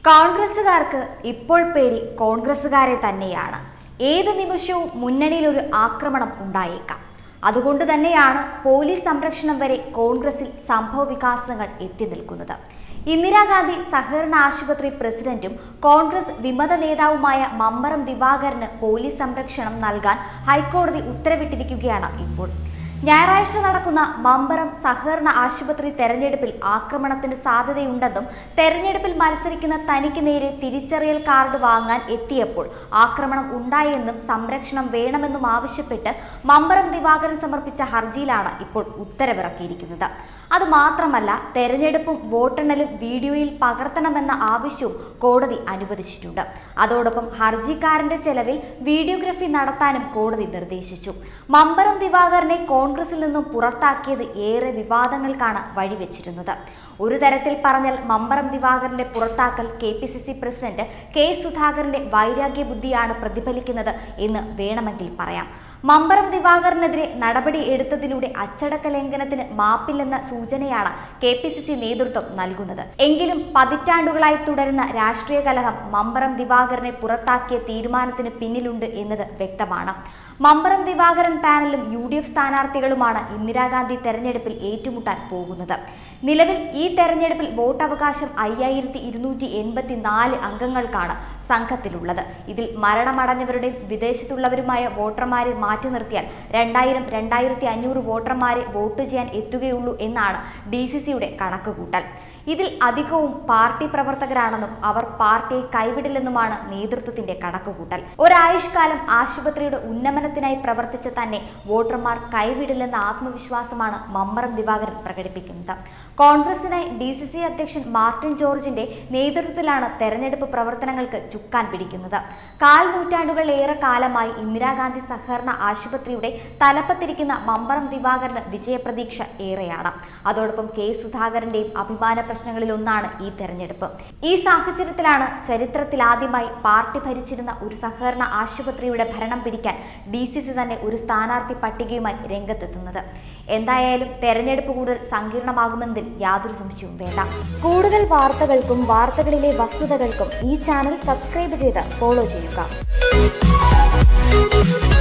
കോൺഗ്രസുകാർക്ക് ഇപ്പോൾ പേടി കോൺഗ്രസുകാരെ തന്നെയാണ് ഏത് നിമിഷവും മുന്നണിയിൽ ഒരു ആക്രമണം ഉണ്ടായേക്കാം അതുകൊണ്ട് തന്നെയാണ് പോലീസ് സംരക്ഷണം വരെ കോൺഗ്രസിൽ സംഭവ വികാസങ്ങൾ എത്തി നിൽക്കുന്നത് ഇന്ദിരാഗാന്ധി സഹകരണ ആശുപത്രി പ്രസിഡന്റും കോൺഗ്രസ് വിമത നേതാവുമായ മമ്പറം ദിവാകരന് പോലീസ് സംരക്ഷണം നൽകാൻ ഹൈക്കോടതി ഉത്തരവിട്ടിരിക്കുകയാണ് ഇപ്പോൾ ഞായറാഴ്ച നടക്കുന്ന മമ്പറം സഹകരണ ആശുപത്രി തെരഞ്ഞെടുപ്പിൽ ആക്രമണത്തിന് സാധ്യതയുണ്ടെന്നും തെരഞ്ഞെടുപ്പിൽ മത്സരിക്കുന്ന തനിക്ക് നേരെ തിരിച്ചറിയൽ കാർഡ് വാങ്ങാൻ എത്തിയപ്പോൾ ആക്രമണം ഉണ്ടായെന്നും സംരക്ഷണം വേണമെന്നും ആവശ്യപ്പെട്ട് മമ്പറം ദിവാകരൻ സമർപ്പിച്ച ഹർജിയിലാണ് ഇപ്പോൾ ഉത്തരവിറക്കിയിരിക്കുന്നത് അതുമാത്രമല്ല തെരഞ്ഞെടുപ്പും വോട്ടെണ്ണലും വീഡിയോയിൽ പകർത്തണമെന്ന ആവശ്യവും കോടതി അനുവദിച്ചിട്ടുണ്ട് അതോടൊപ്പം ഹർജിക്കാരന്റെ ചെലവിൽ വീഡിയോഗ്രഫി നടത്താനും കോടതി നിർദ്ദേശിച്ചു മമ്പറം ദിവാകരനെ കോൺഗ്രസിൽ നിന്നും പുറത്താക്കിയത് ഏറെ വിവാദങ്ങൾക്കാണ് വഴിവെച്ചിരുന്നത് ഒരു തരത്തിൽ പറഞ്ഞാൽ മമ്പറം ദിവാകരന്റെ പുറത്താക്കൽ K P C C president K സുധാകരന്റെ വൈരാഗ്യ ബുദ്ധിയാണ് പ്രതിഫലിക്കുന്നത് എന്ന് വേണമെങ്കിൽ പറയാം മമ്പറം ദിവാകരനെതിരെ നടപടി എടുത്തതിലൂടെ അച്ചടക്ക ലംഘനത്തിന് മാപ്പില്ലെന്ന സൂചനയാണ് കെ പി സി സി നേതൃത്വം നൽകുന്നത് എങ്കിലും പതിറ്റാണ്ടുകളായി തുടരുന്ന രാഷ്ട്രീയ കലഹം മമ്പറം ദിവാകരനെ പുറത്താക്കിയ തീരുമാനത്തിന് പിന്നിലുണ്ട് എന്നത് വ്യക്തമാണ് മമ്പറം ദിവാകരൻ പാനലും യു ഡി എഫ് സ്ഥാനാർത്ഥികളുമാണ് ഇന്ദിരാഗാന്ധി തെരഞ്ഞെടുപ്പിൽ ഏറ്റുമുട്ടാൻ പോകുന്നത് നിലവിൽ ഈ തെരഞ്ഞെടുപ്പിൽ വോട്ടവകാശം അയ്യായിരത്തി ഇരുന്നൂറ്റി എൺപത്തി നാല് അംഗങ്ങൾക്കാണ് സംഘത്തിലുള്ളത് ഇതിൽ മരണമടഞ്ഞവരുടെയും വിദേശത്തുള്ളവരുമായ വോട്ടർമാരെ മാറ്റി നിർത്തിയാൽ രണ്ടായിരം രണ്ടായിരത്തി അഞ്ഞൂറ് വോട്ടർമാരെ വോട്ട് ചെയ്യാൻ എത്തുകയുള്ളൂ എന്നാണ് ഡി സി സിയുടെ കണക്കുകൂട്ടൽ ഇതിൽ അധികവും പാർട്ടി പ്രവർത്തകരാണെന്നും അവർ പാർട്ടിയെ കൈവിടില്ലെന്നുമാണ് നേതൃത്വത്തിന്റെ കണക്കുകൂട്ടൽ ഒരായുഷ്കാലം ആശുപത്രിയുടെ ഉന്നമനത്തിനായി പ്രവർത്തിച്ച തന്നെ വോട്ടർമാർ കൈവിടില്ലെന്ന ആത്മവിശ്വാസമാണ് മമ്പറം ദിവാകരൻ പ്രകടിപ്പിക്കുന്നത് കോൺഗ്രസിനായി ഡി സി സി അധ്യക്ഷൻ മാർട്ടിൻ ജോർജിന്റെ നേതൃത്വത്തിലാണ് തെരഞ്ഞെടുപ്പ് പ്രവർത്തനങ്ങൾക്ക് ചുക്കാൻ പിടിക്കുന്നത് കാൽ നൂറ്റാണ്ടുകളേറെ കാലമായി ഇന്ദിരാഗാന്ധി സഹകരണ ആശുപത്രിയുടെ തലപ്പത്തിരിക്കുന്ന മമ്പറം ദിവാകരന് വിജയപ്രതീക്ഷ ഏറെയാണ് അതോടൊപ്പം കെ സുധാകരന്റെയും അഭിമാന പ്രശ്നങ്ങളിൽ ഒന്നാണ് ഈ തെരഞ്ഞെടുപ്പ് ഈ സാഹചര്യത്തിലാണ് ചരിത്രത്തിലാദ്യമായി പാർട്ടി ഭരിച്ചിരുന്ന ഒരു സഹകരണ ആശുപത്രിയുടെ ഭരണം പിടിക്കാൻ ഡി സി സി തന്നെ ഒരു സ്ഥാനാർത്ഥി പട്ടികയുമായി രംഗത്തെത്തുന്നത് എന്തായാലും തെരഞ്ഞെടുപ്പ് കൂടുതൽ സങ്കീർണമാകുമെന്നതിൽ യാതൊരു സംശയവും വേണ്ട കൂടുതൽ വാർത്തകൾക്കും വാർത്തകളിലെ വസ്തുതകൾക്കും ഈ ചാനൽ സബ്സ്ക്രൈബ് ചെയ്ത് ഫോളോ ചെയ്യുക